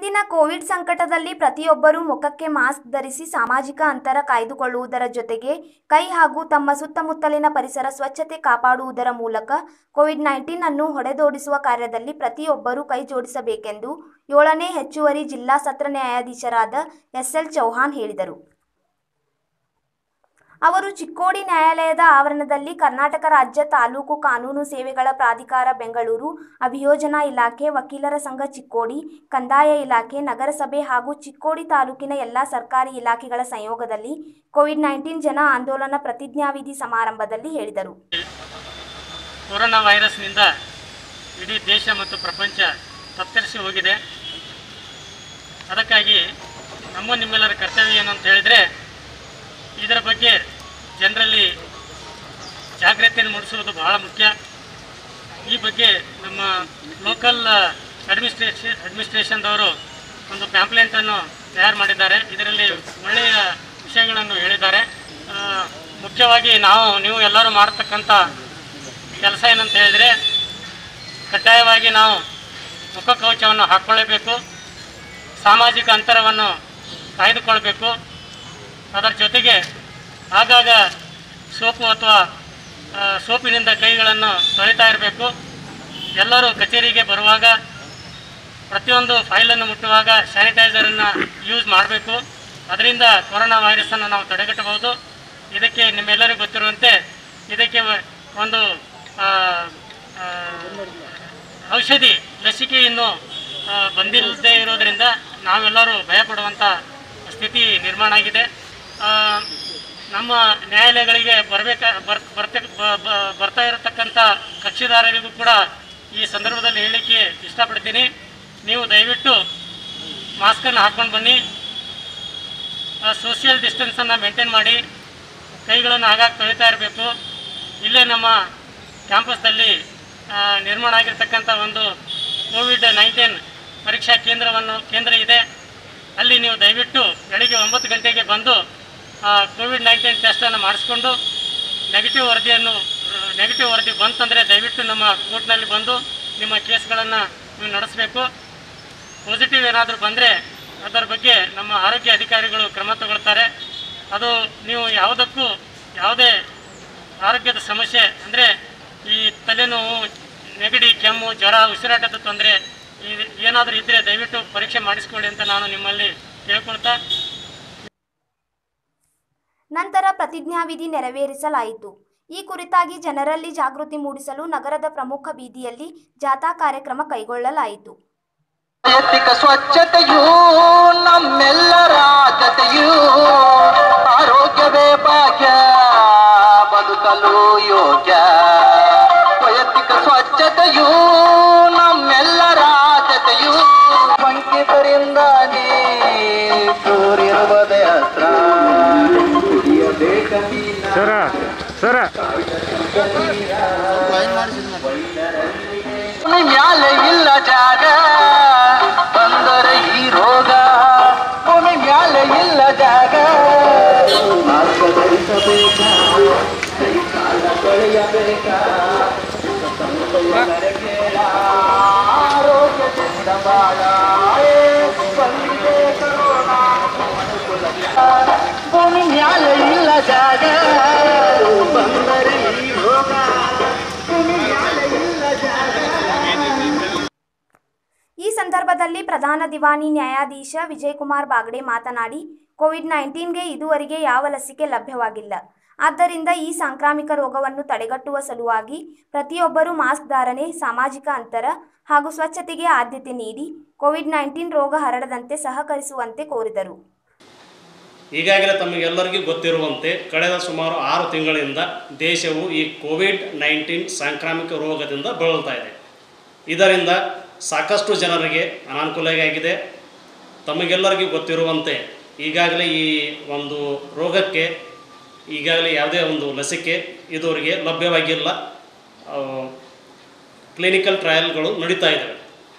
ಇಂದಿನ ಕೋವಿಡ್ ಸಂಕಟದಲ್ಲಿ ಪ್ರತಿಯೊಬ್ಬರೂ ಮುಖಕ್ಕೆ ಮಾಸ್ಕ್ ಧರಿಸಿ ಸಾಮಾಜಿಕ ಅಂತರ ಕಾಯ್ದುಕೊಳ್ಳುವುದರ ಜೊತೆಗೆ ಕೈ ಹಾಗೂ ತಮ್ಮ ಸುತ್ತಮುತ್ತಲಿನ ಪರಿಸರ ಸ್ವಚ್ಛತೆ ಕಾಪಾಡುವುದರ ಮೂಲಕ ಕೋವಿಡ್ ನೈನ್ಟೀನ್ ಅನ್ನು ಹೊಡೆದೋಡಿಸುವ ಕಾರ್ಯದಲ್ಲಿ ಪ್ರತಿಯೊಬ್ಬರೂ ಕೈ ಜೋಡಿಸಬೇಕೆಂದು ಏಳನೇ ಹೆಚ್ಚುವರಿ ಜಿಲ್ಲಾ ಸತ್ರ ನ್ಯಾಯಾಧೀಶರಾದ ಎಸ್ಎಲ್ ಚೌಹಾಣ್ ಹೇಳಿದರು ಅವರು ಚಿಕ್ಕೋಡಿ ನ್ಯಾಯಾಲಯದ ಆವರಣದಲ್ಲಿ ಕರ್ನಾಟಕ ರಾಜ್ಯ ತಾಲೂಕು ಕಾನೂನು ಸೇವೆಗಳ ಪ್ರಾಧಿಕಾರ ಬೆಂಗಳೂರು ಅಭಿಯೋಜನಾ ಇಲಾಖೆ ವಕೀಲರ ಸಂಘ ಚಿಕ್ಕೋಡಿ ಕಂದಾಯ ಇಲಾಖೆ ನಗರಸಭೆ ಹಾಗೂ ಚಿಕ್ಕೋಡಿ ತಾಲೂಕಿನ ಎಲ್ಲ ಸರ್ಕಾರಿ ಇಲಾಖೆಗಳ ಸಂಯೋಗದಲ್ಲಿ ಕೋವಿಡ್ ನೈನ್ಟೀನ್ ಜನ ಆಂದೋಲನ ಪ್ರತಿಜ್ಞಾವಿಧಿ ಸಮಾರಂಭದಲ್ಲಿ ಹೇಳಿದರು ಕೊರೋನಾ ವೈರಸ್ನಿಂದ ಇಡೀ ದೇಶ ಮತ್ತು ಪ್ರಪಂಚ ತತ್ತರಿಸಿ ಹೋಗಿದೆ ಅದಕ್ಕಾಗಿ ನಮ್ಮ ನಿಮ್ಮೆಲ್ಲರ ಕರ್ತವ್ಯ ಏನು ಅಂತ ಹೇಳಿದರೆ ಇದರ ಬಗ್ಗೆ ಜನರಲ್ಲಿ ಜಾಗೃತಿಯನ್ನು ಮೂಡಿಸುವುದು ಬಹಳ ಮುಖ್ಯ ಈ ಬಗ್ಗೆ ನಮ್ಮ ಲೋಕಲ್ ಅಡ್ಮಿನಿಸ್ಟ್ರೇಷನ್ ಅಡ್ಮಿನಿಸ್ಟ್ರೇಷನ್ದವರು ಒಂದು ಪ್ಯಾಂಪ್ಲೆಂಟನ್ನು ತಯಾರು ಮಾಡಿದ್ದಾರೆ ಇದರಲ್ಲಿ ಒಳ್ಳೆಯ ವಿಷಯಗಳನ್ನು ಹೇಳಿದ್ದಾರೆ ಆ, ಮುಖ್ಯವಾಗಿ ನಾವು ನೀವು ಎಲ್ಲರೂ ಮಾಡತಕ್ಕಂಥ ಕೆಲಸ ಏನಂತ ಹೇಳಿದರೆ ಕಡ್ಡಾಯವಾಗಿ ನಾವು ಮುಖಕವಚವನ್ನು ಹಾಕ್ಕೊಳ್ಳಬೇಕು ಸಾಮಾಜಿಕ ಅಂತರವನ್ನು ಕಾಯ್ದುಕೊಳ್ಬೇಕು ಅದರ ಜೊತೆಗೆ ಆಗಾಗ ಸೋಪು ಅಥವಾ ಆ, ಸೋಪಿನಿಂದ ಕೈಗಳನ್ನು ತೊಳಿತಾ ಇರಬೇಕು ಎಲ್ಲರೂ ಕಚೇರಿಗೆ ಬರುವಾಗ ಪ್ರತಿಯೊಂದು ಫೈಲನ್ನು ಮುಟ್ಟುವಾಗ ಸ್ಯಾನಿಟೈಸರನ್ನು ಯೂಸ್ ಮಾಡಬೇಕು ಅದರಿಂದ ಕೊರೋನಾ ವೈರಸ್ಸನ್ನು ನಾವು ತಡೆಗಟ್ಟಬಹುದು ಇದಕ್ಕೆ ನಿಮ್ಮೆಲ್ಲರಿಗೂ ಗೊತ್ತಿರುವಂತೆ ಇದಕ್ಕೆ ಒಂದು ಆ, ಆ, ಔಷಧಿ ಲಸಿಕೆ ಇನ್ನೂ ಆ, ಬಂದಿಲ್ಲದೆ ಇರೋದರಿಂದ ನಾವೆಲ್ಲರೂ ಭಯಪಡುವಂಥ ಸ್ಥಿತಿ ನಿರ್ಮಾಣ ಆಗಿದೆ ಆ, ನಮ್ಮ ನ್ಯಾಯಾಲಯಗಳಿಗೆ ಬರಬೇಕ ಬರ್ ಬರ್ತ ಬ- ಬ- ಬರ್ತಾ ಇರತಕ್ಕಂಥ ಕಕ್ಷಿದಾರರಿಗೂ ಕೂಡ ಈ ಸಂದರ್ಭದಲ್ಲಿ ಹೇಳಲಿಕ್ಕೆ ಇಷ್ಟಪಡ್ತೀನಿ ನೀವು ದಯವಿಟ್ಟು ಮಾಸ್ಕನ್ನು ಹಾಕ್ಕೊಂಡು ಬನ್ನಿ ಸೋಷಿಯಲ್ ಡಿಸ್ಟೆನ್ಸನ್ನು ಮೇಂಟೈನ್ ಮಾಡಿ ಕೈಗಳನ್ನು ಆಗಾಗ ತೊಳಿತಾ ಇರಬೇಕು ಇಲ್ಲೇ ನಮ್ಮ ಕ್ಯಾಂಪಸ್ದಲ್ಲಿ ಆ, ನಿರ್ಮಾಣ ಆಗಿರ್ತಕ್ಕಂಥ ಒಂದು ಕೋವಿಡ್ ನೈನ್ಟೀನ್ ಪರೀಕ್ಷಾ ಕೇಂದ್ರವನ್ನು ಕೇಂದ್ರ ಇದೆ ಅಲ್ಲಿ ನೀವು ದಯವಿಟ್ಟು ಬೆಳಿಗ್ಗೆ ಒಂಬತ್ತು ಗಂಟೆಗೆ ಬಂದು ಕೋವಿಡ್ ನೈನ್ಟೀನ್ ಟೆಸ್ಟನ್ನು ಮಾಡಿಸ್ಕೊಂಡು ನೆಗೆಟಿವ್ ವರದಿಯನ್ನು ನೆಗೆಟಿವ್ ವರದಿ ಬಂತಂದರೆ ದಯವಿಟ್ಟು ನಮ್ಮ ಕೋರ್ಟ್ನಲ್ಲಿ ಬಂದು ನಿಮ್ಮ ಕೇಸ್ಗಳನ್ನು ನೀವು ನಡೆಸಬೇಕು ಪಾಸಿಟಿವ್ ಏನಾದರೂ ಬಂದರೆ ಅದರ ಬಗ್ಗೆ ನಮ್ಮ ಆರೋಗ್ಯ ಅಧಿಕಾರಿಗಳು ಕ್ರಮ ತಗೊಳ್ತಾರೆ ಅದು ನೀವು ಯಾವುದಕ್ಕೂ ಯಾವುದೇ ಆರೋಗ್ಯದ ಸಮಸ್ಯೆ ಅಂದರೆ ಈ ತಲೆನೋವು ನೆಗಡಿ ಕೆಮ್ಮು ಜ್ವರ ಉಸಿರಾಟದ ತೊಂದರೆ ಈ ಏನಾದರೂ ಇದ್ದರೆ ದಯವಿಟ್ಟು ಪರೀಕ್ಷೆ ಮಾಡಿಸ್ಕೊಳ್ಳಿ ಅಂತ ನಾನು ನಿಮ್ಮಲ್ಲಿ ಕೇಳ್ಕೊಳ್ತಾ ನಂತರ ಪ್ರತಿಜ್ಞಾವಿಧಿ ನೆರವೇರಿಸಲಾಯಿತು ಈ ಕುರಿತಾಗಿ ಜನರಲ್ಲಿ ಜಾಗೃತಿ ಮೂಡಿಸಲು ನಗರದ ಪ್ರಮುಖ ಬೀದಿಯಲ್ಲಿ ಜಾಥಾ ಕಾರ್ಯಕ್ರಮ ಕೈಗೊಳ್ಳಲಾಯಿತು ವೈಯಕ್ತಿಕ ಸ್ವಚ್ಛತೆಯೂ ನಮ್ಮೆಲ್ಲರ ಆದ್ಯತೆಯೂ ಆರೋಗ್ಯವೇ ಭಾಗ್ಯ ಬದುಕಲು ಯೋಗ್ಯ ವೈಯಕ್ತಿಕ ಸ್ವಚ್ಛತೆಯೂ ನಮ್ಮೆಲ್ಲರ ಆದ್ಯತೆಯೂ ವಂಚಿತರಿಂದ ನೀ ಸೂರ್ಯರುವುದೇ ಹತ್ರ ಕುಡಿಯಬೇಕ ಸರ ಸರ ಮ್ಯಾಲೆ ಇಲ್ಲ ಜಾಗ ಬಂದರೆ ಈ ರೋಗ ಭೂಮಿ ಮ್ಯಾಲೆ ಇಲ್ಲ ಜಾಗ ಮಾಸ್ಕ ಧರಿಸಬೇಕ ಕೈ ಕಾಲ ತೊಳೆಯಬೇಕ ಸಂತೋಷಕರ ಆರೋಗ್ಯದಿಂದ ಬಾಳ ಏ, ಬಂದಿದೆ ಕರೋನಾ ಭೂಮಿ ಮ್ಯಾಲೆ ಇಲ್ಲ ಜಾಗ ಬಂದರೆ ಈ ರೋಗ ಭೂಮಿ ಮ್ಯಾಲೆ ಇಲ್ಲ ಜಾಗ ಈ ಸಂದರ್ಭದಲ್ಲಿ ಪ್ರಧಾನ ದಿವಾನಿ ನ್ಯಾಯಾಧೀಶ ವಿಜಯಕುಮಾರ್ ಬಾಗಡೆ ಮಾತನಾಡಿ ಕೋವಿಡ್ ನೈನ್ಟೀನ್ಗೆ ಇದುವರೆಗೆ ಯಾವ ಲಸಿಕೆ ಲಭ್ಯವಾಗಿಲ್ಲ ಆದ್ದರಿಂದ ಈ ಸಾಂಕ್ರಾಮಿಕ ರೋಗವನ್ನು ತಡೆಗಟ್ಟುವ ಸಲುವಾಗಿ ಪ್ರತಿಯೊಬ್ಬರೂ ಮಾಸ್ಕ್ ಧಾರಣೆ ಸಾಮಾಜಿಕ ಅಂತರ ಹಾಗೂ ಸ್ವಚ್ಛತೆಗೆ ಆದ್ಯತೆ ನೀಡಿ ಕೋವಿಡ್ ನೈನ್ಟೀನ್ ರೋಗ ಹರಡದಂತೆ ಸಹಕರಿಸುವಂತೆ ಕೋರಿದರು ಈಗಾಗಲೇ ತಮಗೆಲ್ಲರಿಗೂ ಗೊತ್ತಿರುವಂತೆ ಕಳೆದ ಸುಮಾರು ಆರು ತಿಂಗಳಿಂದ ದೇಶವು ಈ ಕೋವಿಡ್ ನೈನ್ಟೀನ್ ಸಾಂಕ್ರಾಮಿಕ ರೋಗದಿಂದ ಬಳಲ್ತಾ ಇದೆ ಇದರಿಂದ ಸಾಕಷ್ಟು ಜನರಿಗೆ ಅನಾನುಕೂಲ ಆಗಿದೆ ತಮಗೆಲ್ಲರಿಗೂ ಗೊತ್ತಿರುವಂತೆ ಈಗಾಗಲೇ ಈ ಒಂದು ರೋಗಕ್ಕೆ ಈಗಾಗಲೇ ಯಾವುದೇ ಒಂದು ಲಸಿಕೆ ಇದುವರೆಗೆ ಲಭ್ಯವಾಗಿಲ್ಲ ಕ್ಲಿನಿಕಲ್ ಟ್ರಯಲ್ಗಳು ನಡೀತಾ ಇದ್ದಾವೆ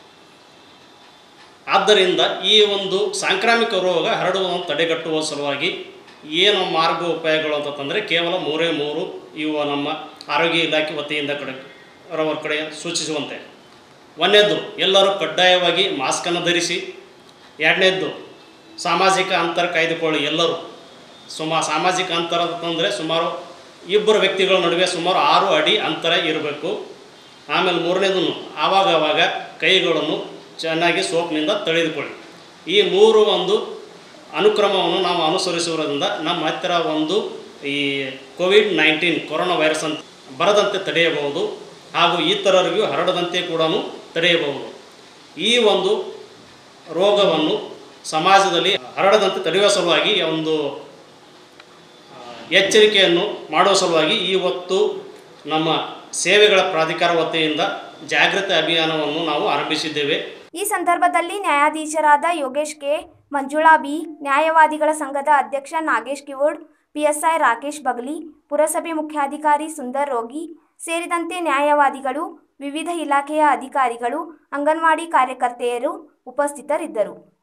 ಆದ್ದರಿಂದ ಈ ಒಂದು ಸಾಂಕ್ರಾಮಿಕ ರೋಗ ಹರಡುವುದನ್ನು ತಡೆಗಟ್ಟುವ ಸಲುವಾಗಿ ಏನು ಮಾರ್ಗೋಪಾಯಗಳು ಅಂತಂದರೆ ಕೇವಲ ಮೂರೇ ಮೂರು ಇವು ನಮ್ಮ ಆರೋಗ್ಯ ಇಲಾಖೆ ವತಿಯಿಂದ ಕಡೆ ರವರ ಕಡೆ ಸೂಚಿಸುವಂತೆ ಒಂದನೇದ್ದು ಎಲ್ಲರೂ ಕಡ್ಡಾಯವಾಗಿ ಮಾಸ್ಕನ್ನು ಧರಿಸಿ ಎರಡನೇದ್ದು ಸಾಮಾಜಿಕ ಅಂತರ ಕಾಯ್ದುಕೊಳ್ಳಿ ಎಲ್ಲರೂ ಸುಮಾ ಸಾಮಾಜಿಕ ಅಂತರ ಅಂತಂದರೆ ಸುಮಾರು ಇಬ್ಬರು ವ್ಯಕ್ತಿಗಳ ನಡುವೆ ಸುಮಾರು ಆರು ಅಡಿ ಅಂತರ ಇರಬೇಕು ಆಮೇಲೆ ಮೂರನೇದು ಆವಾಗ ಆವಾಗ ಕೈಗಳನ್ನು ಚೆನ್ನಾಗಿ ಸೋಪ್ನಿಂದ ತೊಳೆದುಕೊಳ್ಳಿ ಈ ಮೂರು ಒಂದು ಅನುಕ್ರಮವನ್ನು ನಾವು ಅನುಸರಿಸುವುದರಿಂದ ನಮ್ಮ ಹತ್ತಿರ ಒಂದು ಈ ಕೋವಿಡ್ ನೈನ್ಟೀನ್ ಕೊರೋನಾ ವೈರಸ್ ಅಂತ ಬರದಂತೆ ತಡೆಯಬಹುದು ಹಾಗೂ ಇತರರಿಗೂ ಹರಡದಂತೆ ಕೂಡ ತಡೆಯಬಹುದು ಈ ಒಂದು ರೋಗವನ್ನು ಸಮಾಜದಲ್ಲಿ ಹರಡದಂತೆ ತಡೆಯುವ ಸಲುವಾಗಿ ಒಂದು ಆ, ಎಚ್ಚರಿಕೆಯನ್ನು ಮಾಡುವ ಸಲುವಾಗಿ ಇವತ್ತು ನಮ್ಮ ಸೇವೆಗಳ ಪ್ರಾಧಿಕಾರ ವತಿಯಿಂದ ಜಾಗೃತಿ ಅಭಿಯಾನವನ್ನು ನಾವು ಆರಂಭಿಸಿದ್ದೇವೆ ಈ ಸಂದರ್ಭದಲ್ಲಿ ನ್ಯಾಯಾಧೀಶರಾದ ಯೋಗೇಶ್ ಕೆ ಮಂಜುಳಾ ಬಿ ನ್ಯಾಯವಾದಿಗಳ ಸಂಘದ ಅಧ್ಯಕ್ಷ ನಾಗೇಶ್ ಕಿವೋಡ್ ಪಿಎಸ್ಐ ರಾಕೇಶ್ ಬಗಲಿ ಪುರಸಭೆ ಮುಖ್ಯಾಧಿಕಾರಿ ಸುಂದರ್ ರೋಗಿ ಸೇರಿದಂತೆ ನ್ಯಾಯವಾದಿಗಳು ವಿವಿಧ ಇಲಾಖೆಯ ಅಧಿಕಾರಿಗಳು ಅಂಗನವಾಡಿ ಕಾರ್ಯಕರ್ತೆಯರು ಉಪಸ್ಥಿತರಿದ್ದರು